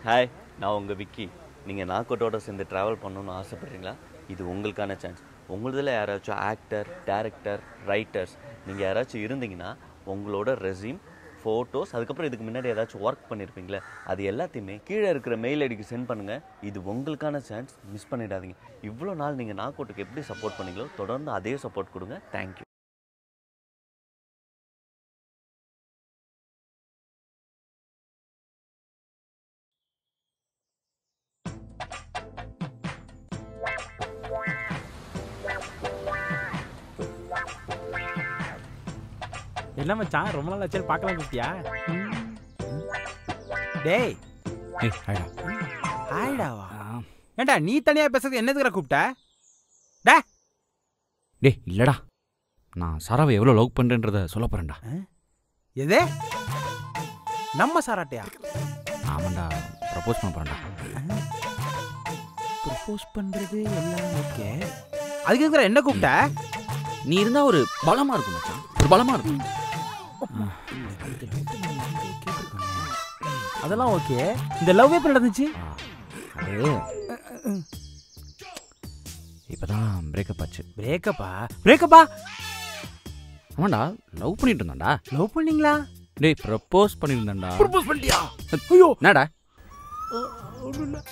Hi நான் உங்கள் விக்கி நீங்கள் நாக்கோட்டோட சேர்ந்து ட்ராவல் பண்ணணும்னு ஆசைப்பட்றீங்களா இது உங்களுக்கான சான்ஸ் உங்களுதில் யாராச்சும் ஆக்டர் டேரக்டர் ரைட்டர்ஸ் நீங்கள் யாராச்சும் இருந்தீங்கன்னா உங்களோட ரெஸ்யூம் ஃபோட்டோஸ் அதுக்கப்புறம் இதுக்கு முன்னாடி ஏதாச்சும் ஒர்க் பண்ணியிருப்பீங்களே அது எல்லாத்தையுமே கீழே இருக்கிற மெயில் ஐடிக்கு சென்ட் பண்ணுங்கள் இது உங்களுக்கான சான்ஸ் மிஸ் பண்ணிடாதீங்க இவ்வளோ நாள் நீங்கள் நாக்கோட்டுக்கு எப்படி சப்போர்ட் பண்ணீங்களோ தொடர்ந்து அதே சப்போர்ட் கொடுங்க தேங்க்யூ என்ன மச்சான் ரொம்ப நாள் ஆச்சு பார்க்கலாம் கூப்பிட்டியா டேய் ஏய் ஹாய்டா ஹாய்டாவா ஏண்டா நீ தனியா பேசுறது என்னதுக்குற கூப்பிட்ட டேய் இல்லடா நான் சாராவை எவ்வளோ லவ் பண்ணுறேன்றத சொல்ல போகிறேன்டா எது நம்ம சாராட்டையா ஆமாண்டா ப்ரப்போஸ் பண்ண போகிறேன்டா ப்ரப்போஸ் பண்றது எல்லாம் ஓகே அதுக்கு இருக்கிற என்ன கூப்பிட்ட நீ இருந்தால் ஒரு பலமாக இருக்கும் மச்சான் ஒரு பலமாக இருக்கும் அதெல்லாம் ஓகே இந்த லவ் எப்போ நடந்துச்சு ஆ, அது இப்போதான் பிரேக்கப் ஆச்சு பிரேக்கப்பா பிரேக்கப்பா ஆமாண்டா லவ் பண்ணிட்டு இருந்தான்டா லவ் பண்ணீங்களா டேய் ப்ரப்போஸ் பண்ணியிருந்தான்டா ப்ரப்போஸ் பண்ணிட்டியா ஐயோ என்னடா ஒன்றும் இல்லை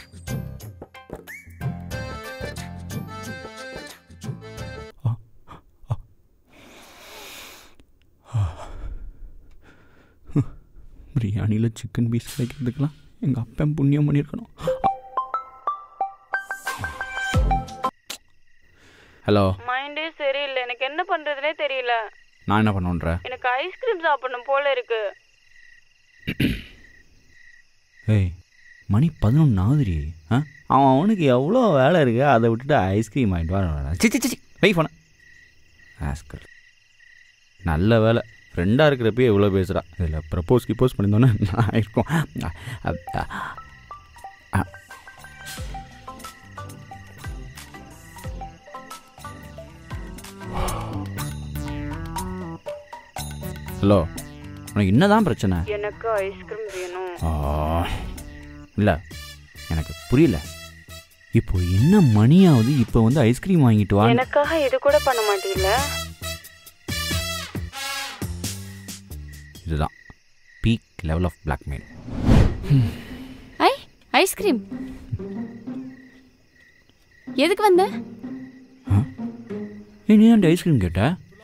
பிரியாணியில் சிக்கன் பீஸ் கிடைக்கிறதுக்கெல்லாம் எங்கள் அப்பன் புண்ணியம் பண்ணியிருக்கணும் ஹலோ மைண்டே சரியில்லை எனக்கு என்ன பண்றதுனே தெரியல நான் என்ன பண்ணுன்ற எனக்கு ஐஸ்கிரீம் சாப்பிடணும் போல இருக்கு ஏய் மணி பதினொன்று ஆகுதுரி ஆ அவன் அவனுக்கு எவ்வளோ வேலை இருக்கு அதை விட்டுட்டு ஐஸ்கிரீம் வாங்கிட்டு வர சி சி சி வை போன ஆஸ்கர் நல்ல வேலை ஃப்ரெண்டாக இருக்கிறப்பயே எவ்வளோ பேசுகிறா இதில் ப்ரப்போஸ் கிப்போஸ் பண்ணியிருந்தோன்னே நான் இருக்கும் அ, அ, அ, அ. ஹலோ உனக்கு என்னதான் பிரச்சனை எனக்கு ஐஸ்கிரீம் வேணும் இல்லை எனக்கு புரியல இப்போ என்ன மணியாவது இப்போ வந்து ஐஸ்கிரீம் வாங்கிட்டு வா எனக்காக இது கூட பண்ண மாட்டீங்கள இதுதான் பீக் லெவல் ஆஃப் பிளாக்மெயில் ஐ ஐஸ்கிரீம் எதுக்கு வந்த ஏ நீ அந்த ஐஸ்கிரீம் கேட்ட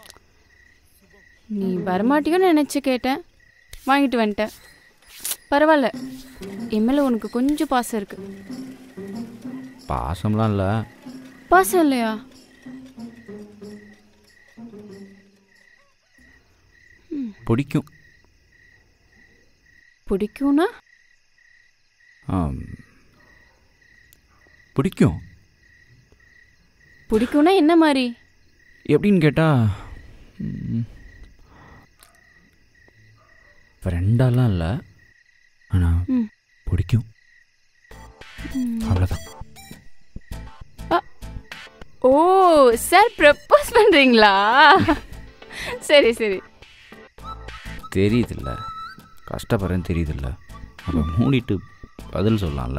நீ வரமாட்டியோன்னு நினச்சி கேட்டேன் வாங்கிட்டு வந்துட்டேன் பரவாயில்ல என் மேல உனக்கு கொஞ்சம் பாசம் இருக்கு பாசம்லாம் இல்லை பாசம் இல்லையா பிடிக்கும் பிடிக்கும்னா ஆம். பிடிக்கும் பிடிக்கும்னா என்ன மாதிரி எப்படின்னு கேட்டால் ஃப்ரெண்டாலாம் இல்லை ஆனால் ம். பிடிக்கும் அவ்வளோதான் ஓ சார் ப்ரப்போஸ் பண்ணுறீங்களா சரி சரி தெரியுதுல்ல கஷ்டப்படுறேன்னு தெரியுதுல்ல அப்போ மூடிட்டு பதில் சொல்லலாம்ல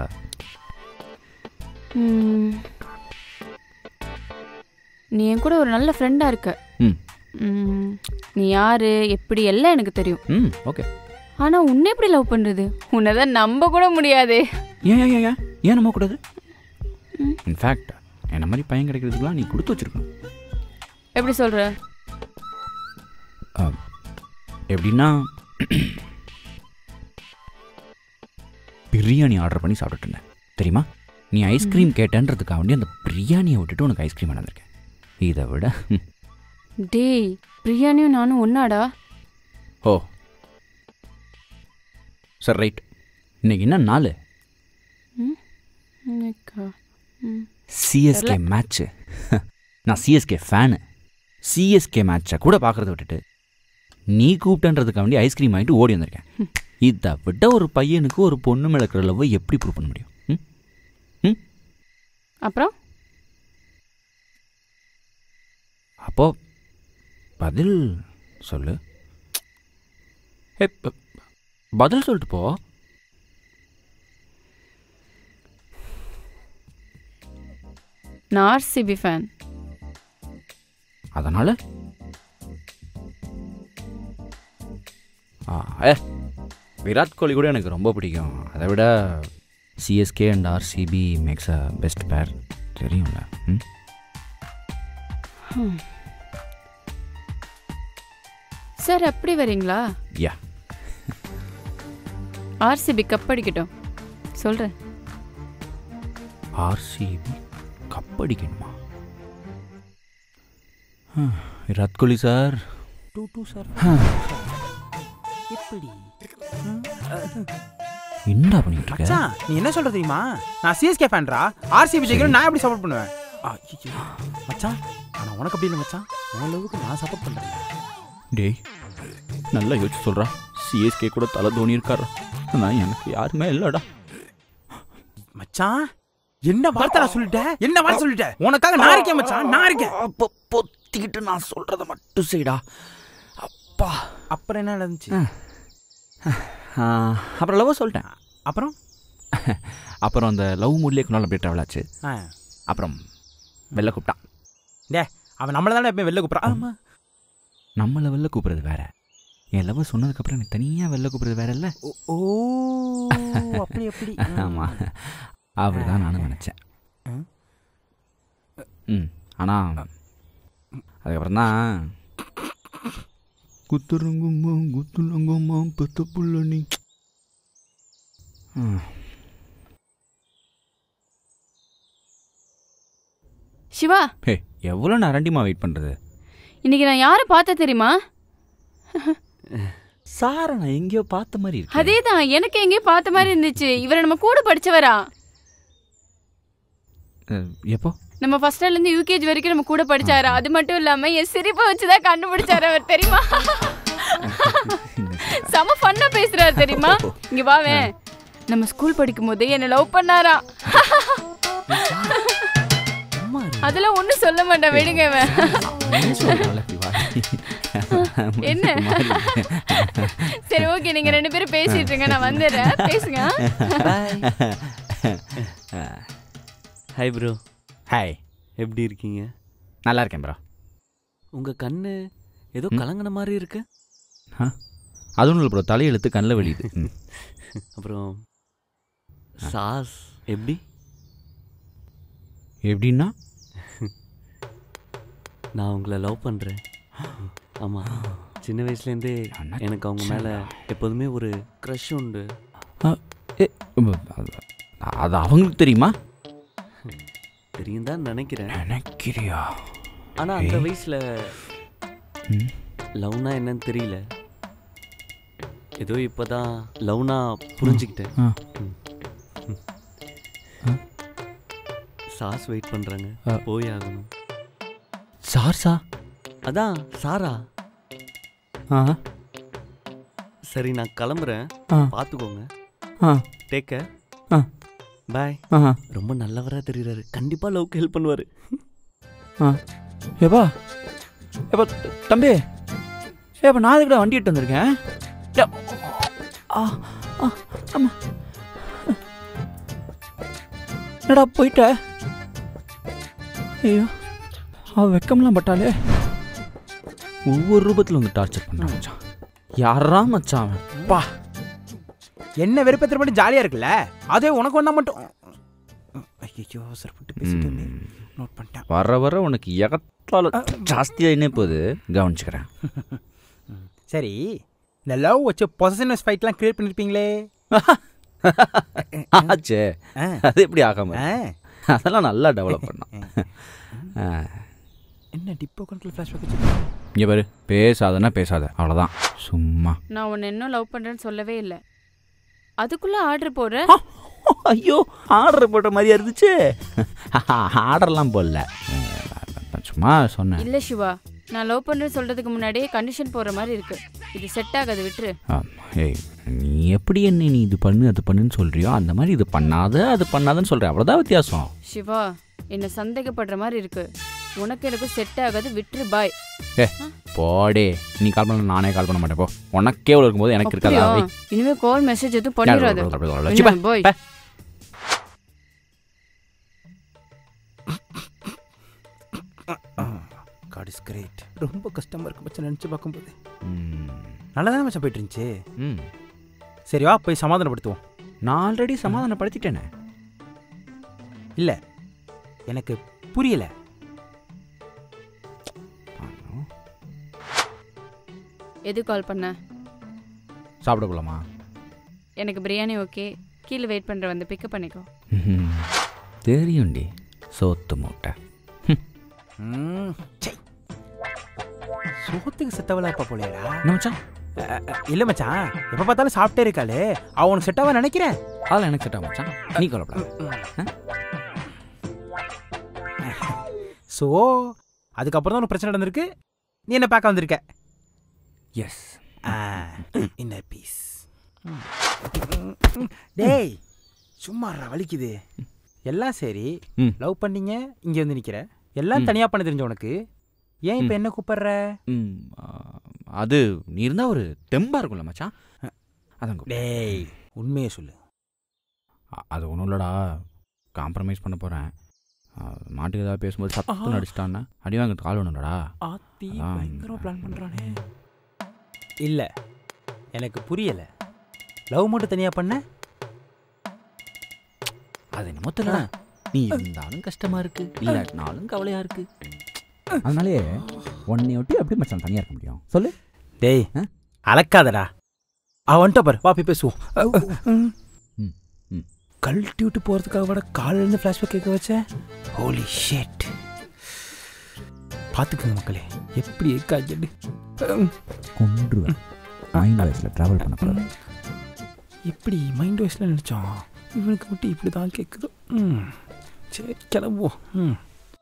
ம். நீ என் கூட ஒரு நல்ல ஃப்ரெண்டாக இருக்க ம் ம், நீ யாரு எப்படி எல்லாம் எனக்கு தெரியும் ம் ஓகே ஆனா உன்னை எப்படி லவ் பண்றது உன்னை தான் நம்ப கூட முடியாதே ஏன் ஏன் ஏன், ஏன் ஏன் நம்ப கூடாது ம். இன்ஃபேக்ட் என்ன மாதிரி பையன் கிடைக்கிறதுக்குலாம் நீ கொடுத்து வச்சிருக்கணும் எப்படி சொல்ற ஆ, எப்படின்னா பிரியாணி ஆர்டர் பண்ணி சாப்பிட்டுட்டு இருந்தேன் தெரியுமா நீ ஐஸ்கிரீம் கேட்டேன்றதுக்காக வேண்டி அந்த பிரியாணியை விட்டுட்டு உனக்கு ஐஸ்கிரீம் வந்திருக்கேன் இதை விட ம், டேய் பிரியாணியும் நானும் ஒன்னாடா ஓ சரி ரைட் இன்னைக்கு என்ன நாள் எனக்கா? ம். சிஎஸ்கே மேட்ச்சு நான் சிஎஸ்கே ஃபேனு சிஎஸ்கே மேட்சை கூட பார்க்குறத விட்டுட்டு நீ கூப்பிட்டன்றதுக்காக வேண்டி ஐஸ்கிரீம் வாங்கிட்டு ஓடி வந்திருக்கேன் இதை விட ஒரு பையனுக்கு ஒரு பொண்ணு மேலே இருக்கிற லவ்வை எப்படி ப்ரூவ் பண்ண முடியும் ம் அப்புறம் அப்போ பதில் சொல்லு ஏ ப- பதில் சொல்லிட்டு போ நான் ஆர்சிபி ஃபேன் அதனால் ஆ ஏ விராட் கோலி கூட எனக்கு ரொம்ப பிடிக்கும் அதை விட CSK and RCB makes a best pair தெரியும்ல ம் சார் அப்படி வரீங்களா யா ஆர்சிபி கப் அடிக்கட்டும் சொல்கிறேன் ஆர்சிபி கப் அடிக்கணுமா ஆ, விராட் கோலி சார் டூ டூ சார் எப்படி என்னடா பண்ணிட்டு இருக்க மச்சான் நீ என்ன சொல்ற தெரியுமா நான் சிஎஸ்கே ஃபேன்ரா ஆர்சிபி ஜெயிக்கணும் நான் எப்படி சப்போர்ட் பண்ணுவேன் ஐயோ மச்சான் ஆனா உனக்கு அப்படி இல்லை மச்சான் உன் அளவுக்கு நான் சப்போர்ட் பண்றேன் டேய் நல்லா யோசிச்சு சொல்கிறா சிஎஸ்கே கூட தலை தோனி இருக்காரா நான் எனக்கு யாருமே இல்லைடா மச்சான் என்ன வார்த்தை நான் சொல்லிட்டேன் என்ன வார்த்தை சொல்லிட்டேன் உனக்காக நான் இருக்கேன் மச்சான் நான் இருக்கேன் அப்போ பொத்திக்கிட்டு நான் சொல்கிறத மட்டும் செய்டா அப்பா அப்புறம் என்ன நடந்துச்சு ஆ, அப்புறம் லவ் சொல்லிட்டேன் அப்புறம் அப்புறம் அந்த லவ் மூட்லேயே கொண்டாலும் அப்படியே ட்ராவல் ஆச்சு ஆ. அப்புறம் வெளில கூப்பிட்டான் டே அவன் நம்மள தானே எப்பயும் வெளில கூப்பிட்றான் ஆமா நம்மளை வெளில கூப்பிட்றது வேற என் லவ் சொன்னதுக்கப்புறம் எனக்கு தனியாக வெளில கூப்பிட்றது வேற இல்லை ஓ, ஓ அப்படி அப்படி ஆமாம் அப்படி தான் நானும் நினச்சேன் ம். ம் ஆனால் அதுக்கப்புறம் தான் குத்துறங்கும்மா குத்துலங்கும்மா பெத்த புள்ள நீ ம். சிவா ஹே எவ்வளோ நேரண்டிமா வெயிட் பண்ணுறது இன்னைக்கு நான் யாரை பார்த்தேன் தெரியுமா சாரை நான் எங்கேயோ பார்த்த மாதிரி இருக்கு அதே தான் எனக்கு எங்கேயும் பார்த்த மாதிரி இருந்துச்சு இவரை நம்ம கூட படிச்சவரா அஹ், எப்போ நம்ம ஃபர்ஸ்ட் ஸ்டாண்ட்ல இருந்து யூகேஜி வரைக்கும் நம்ம கூட படிச்சாரா அது மட்டும் இல்லாம என் சிரிப்பை வச்சுதான் கண்டுபிடிச்சாரு அவர் தெரியுமா செம ஃபன்னா பேசுறாரு தெரியுமா இங்க வாவேன் நம்ம ஸ்கூல் படிக்கும் போதே என்ன லவ் பண்ணாரா அதெல்லாம் ஒண்ணும் சொல்ல மாட்டான் விடுங்க இவன் என்ன சொல்றாளே இவ? என்ன? மாதிரி இருக்கு. சரி ஓகே நீங்க ரெண்டு பேரும் பேசிட்டு இருங்க நான் வந்துடுறேன் பேசுங்க ஹாய் ப்ரோ ஹாய் எப்படி இருக்கீங்க நல்லா இருக்கேன் ப்ரோ உங்கள் கண்ணு ஏதோ ம். கலங்கின மாதிரி இருக்கு அதுவும் இல்லை ப்ரோ தலையெழுத்து கண்ணில் வெளியுது ம். அப்புறம் சாஸ் எப்படி எப்படின்னா நான் உங்களை லவ் பண்ணுறேன் ஆமாம் சின்ன வயசுலேருந்தே எனக்கு அவங்க மேலே எப்போதுமே ஒரு க்ரஷ் உண்டு ஏ, உம், அது- அது அவங்களுக்கு தெரியுமா தெரியும் தான் நினைக்கிறேன் நினைக்கிறியா ஆனால் அந்த ஏய். வயசில் ம். லவ்னா என்னன்னு தெரியல ஏதோ இப்போ தான் லவ்னா புரிஞ்சுக்கிட்டேன் ஆ. ம். ம். சாஸ் வெயிட் பண்ணுறாங்க ஆ. போய் ஆகணும் சார் சா அதான் சாரா ஆ சரி நான் கிளம்புறேன் ஆ பார்த்துக்கோங்க ஆ டேக் கேர் ஆ. பாய் ஆ ரொம்ப நல்லவரா தெரியுறாரு கண்டிப்பா லவ்க்கு ஹெல்ப் பண்ணுவாரு ஆ ஏப்பா ஏப்பா த- தம்பி ஏப்பா நான் அதுக்கிட்ட வண்டி எடுத்து வந்திருக்கேன் ஏ, ஆ ஆ ஆமாம் என்னடா போயிட்ட ஐயோ அவ வெக்கம்லாம் பட்டாலே ஒவ்வொரு ரூபத்தில் வந்து டார்ச்சர் பண்ணுறான் மச்சான் யாரா மச்சான் அவன் பா என்ன வெறுப்பத்திர மட்டும் ஜாலியா இருக்குல்ல அதே உனக்கு வந்தா மட்டும் ஐயோ சரப்பட்டு பேசிட்டு நோட் பண்ணிட்டேன் வர வர உனக்கு எகத்தால ஜாஸ்தியாக என்ன போகுது கவனிச்சுக்கிறேன் சரி இந்த லவ் வச்சு பொசசிவ்னஸ் ஃபைட்லாம் கிரியேட் பண்ணிருப்பீங்களே ஆச்சே ஆ. அது எப்படி ஆகாம ஆ. அதெல்லாம் நல்லா டெவலப் பண்ணான் ஆ. என்ன டிப்போ கண்ட்ரோல் ஃப்ளாஷ்பேக் இங்க பாரு பேசாதன்னா பேசாத அவ்வளோதான் சும்மா நான் உன்னை இன்னும் லவ் பண்றேன்னு சொல்லவே இல்லை அதுக்குள்ள ஆர்டர் போடுற ஐயோ ஆர்டர் போட்ட மாதிரியா இருந்துச்சு ஆர்டர்லாம் போடல நான் சும்மா சொன்னேன் இல்ல சிவா நான் லவ் பண்றேன்னு சொல்றதுக்கு முன்னாடியே கண்டிஷன் போடுற மாதிரி இருக்கு இது செட் ஆகாது விட்டுரு ஆமா. ஏய் நீ எப்படி என்ன நீ இது பண்ணு அது பண்ணுன்னு சொல்றியோ அந்த மாதிரி இது பண்ணாத அது பண்ணாதன்னு சொல்ற அவ்வளோதான் வித்தியாசம் சிவா என்ன சந்தேகப்படுற மாதிரி இருக்கு உனக்கு எனக்கு செட் ஆகாது விட்டுரு பாய் ஏ போடே நீ கால் பண்ண நானே கால் பண்ண மாட்டேன் போ உனக்கே இவ்வளோ இருக்கும்போது எனக்கு இருக்காதா அப்படியா? இனிமே கால் மெசேஜ் எதுவும் பண்ணிடாத வை. பாய் பே. ரொம்ப கஷ்டமாக இருக்கு மச்சான் நினச்சி பார்க்கும்போது ம். நல்லா தான் மச்சான் போயிட்டு இருந்துச்சு ம் சரி வா போய் சமாதானப்படுத்துவோம் நான் ஆல்ரெடி சமாதானப்படுத்திட்டேனே இல்லை எனக்கு புரியல எது கால் பண்ண சாப்பிட போலாமா எனக்கு பிரியாணி ஓகே கீழே வெயிட் பண்ணுற வந்து பிக்கப் பண்ணிக்கோ ம்ஹும். தெரியும்டி சோத்து மூட்டை ம், சை. சோத்துக்கு செத்தவளா இப்ப போலையடா என்ன மச்சான் இல்லை மச்சான் எப்போ பார்த்தாலும் சாப்பிட்டே இருக்காளே அவ உனக்கு செட்டாவா நினைக்கிறேன் அதெல்லாம் எனக்கு செட் ஆகும் மச்சான் நீ கவலைப்படாத ஸோ அதுக்கப்புறம் தான் உனக்கு பிரச்சனை நடந்திருக்கு நீ என்ன பார்க்க வந்திருக்க எஸ் இன்னர் பீஸ் டேய் சும்மா வலிக்குது எல்லாம் சரி ம். லவ் பண்ணீங்க இங்க வந்து நிக்கிற எல்லாம் ம். தனியா பண்ண தெரிஞ்ச உனக்கு ஏன் இப்ப ம். என்ன கூப்பிடுற ம் ஆ, அது நீ இருந்தால் ஒரு தெம்பா இருக்கும்ல மச்சான் அதான் கூப்பிட்டேன். டேய் உண்மையை சொல்லு அ- அது ஒன்றும் இல்லைடா காம்ப்ரமைஸ் பண்ண போகிறேன் மாட்டுக்கு ஏதாவது பேசும்போது சத்து ஆஹா. நடிச்சிட்டான்னா அடி வாங்க கால் ஒன்றும்லடா ஆத்தி அதான். பயங்கரமா பிளான் பண்றானே இல்ல எனக்கு புரியல லவ் மட்டும் தனியா பண்ண அது என்னமோ தெரியல நீ இருந்தாலும் கஷ்டமா இருக்கு இல்லாட்டினாலும் கவலையா இருக்கு அதனாலே உன்னை ஒட்டி எப்படி மச்சான் தனியா இருக்க முடியும் சொல்லு டேய் ஆ? அலக்காதடா அவ வந்துட்ட பாரு வா போய் பேசுவோம் ம், ம். கழட்டி விட்டு போறதுக்காக விட காலையில இருந்து ஃப்ளாஷ்பேக் கேட்க வச்ச ஹோலி ஷேட் பார்த்துக்குங்க மக்களே எப்படி இருக்காஜெட்டு கொன்றுவேன் மைண்ட் வாய்ஸில் ட்ராவல் பண்ணக்கூடாது எப்படி மைண்ட் வாய்ஸில் நினச்சோம் இவனுக்கு மட்டும் இப்படி தான் கேட்குது ம் சரி கிளம்புவோம் ம்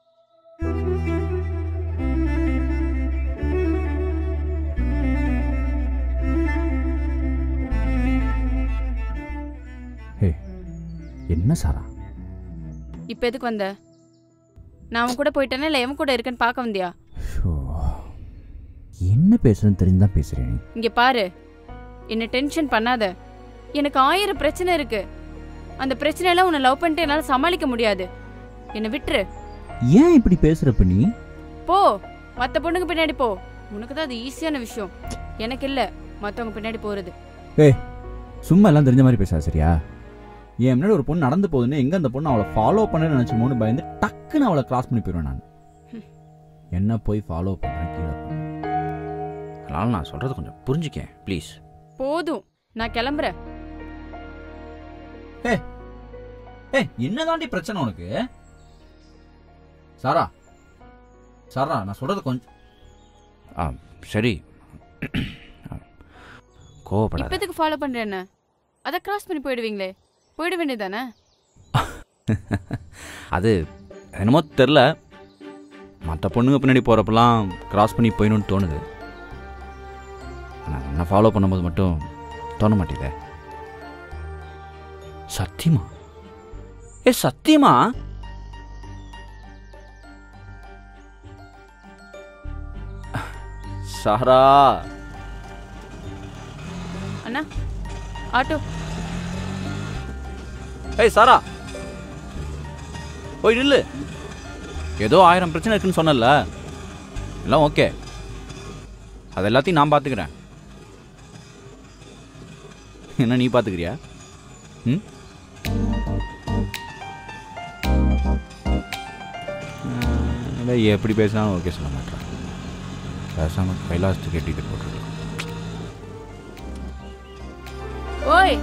ஹே என்ன சாரா இப்போ எதுக்கு வந்த நான் அவன் கூட போயிட்டேனா இல்லை எவன் கூட இருக்கேன்னு பார்க்க வந்தியா ஷோ என்ன பேசுறேன்னு தெரிஞ்சு தான் பேசுகிறேன் நீ இங்கே பாரு என்ன டென்ஷன் பண்ணாத எனக்கு ஆயிரம் பிரச்சனை இருக்கு அந்த பிரச்சனையெல்லாம் உன்னை லவ் பண்ணிட்டு என்னால் சமாளிக்க முடியாது என்னை விட்டுரு ஏன் இப்படி பேசுகிறப்ப நீ போ மற்ற பொண்ணுங்க பின்னாடி போ உனக்கு தான் அது ஈஸியான விஷயம் எனக்கு இல்லை மற்றவங்க பின்னாடி போகிறது சும்மா எல்லாம் தெரிஞ்ச மாதிரி பேசாத சரியா என் முன்னாடி ஒரு பொண்ணு நடந்து போகுதுன்னு எங்க அந்த பொண்ணு அவளை ஃபாலோ பண்ண நினைச்சுமோன்னு பயந்து டக்குன்னு அவளை கிராஸ் பண்ணி போயிடுவேன் நான் என்ன போய் ஃபாலோ பண்றேன் கீழே போறேன். அதனால நான் சொல்றது கொஞ்சம் புரிஞ்சுக்க ப்ளீஸ் போதும் நான் கிளம்புறேன் ஏ என்னதாண்டி பிரச்சனை உனக்கு சாரா சாரா நான் சொல்றது கொஞ்சம் ஆ சரி கோவப்படாத இப்போதுக்கு ஃபாலோ பண்ணுறேன் என்ன அதை கிராஸ் பண்ணி போயிடுவீங்களே போயிட வேண்டியதானே அது என்னமோ தெரில மற்ற பொண்ணுங்க பின்னாடி போகிறப்பெல்லாம் கிராஸ் பண்ணி போயணும்னு தோணுது ஆனால் என்ன ஃபாலோ பண்ணும்போது மட்டும் தோண மாட்டேங்குதே சத்தியமா ஏ சத்தியமா சாரா அண்ணா ஆட்டோ ஏய் சாரா போய் நில்லு ஏதோ ஆயிரம் பிரச்சனை இருக்குன்னு சொன்னல எல்லாம் ஓகே அது எல்லாத்தையும் நான் பார்த்துக்கிறேன் என்ன நீ பார்த்துக்கிறியா ம் ஆஹ், இல்லை எப்படி பேசினாலும் ஓகே சொல்ல மாட்டேன் பேசாம கைலாசத்துக்கு டிக்கெட் போட்டுருக்கேன் ஓய்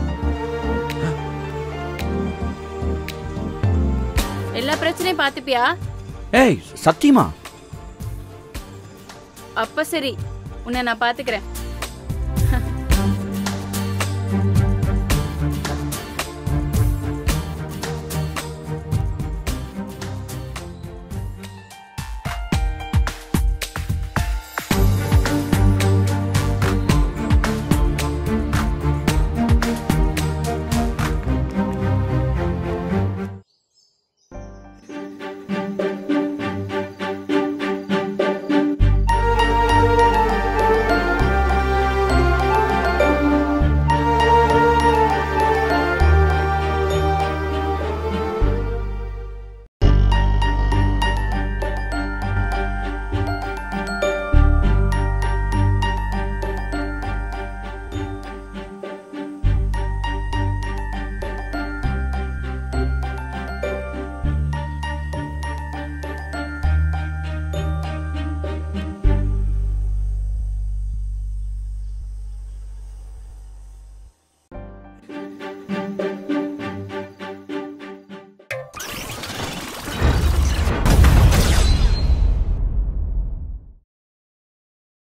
எல்லா பிரச்சனையும் பார்த்துப்பியா ஏய் சத்தியமா அப்ப சரி உன்னை நான் பார்த்துக்கிறேன்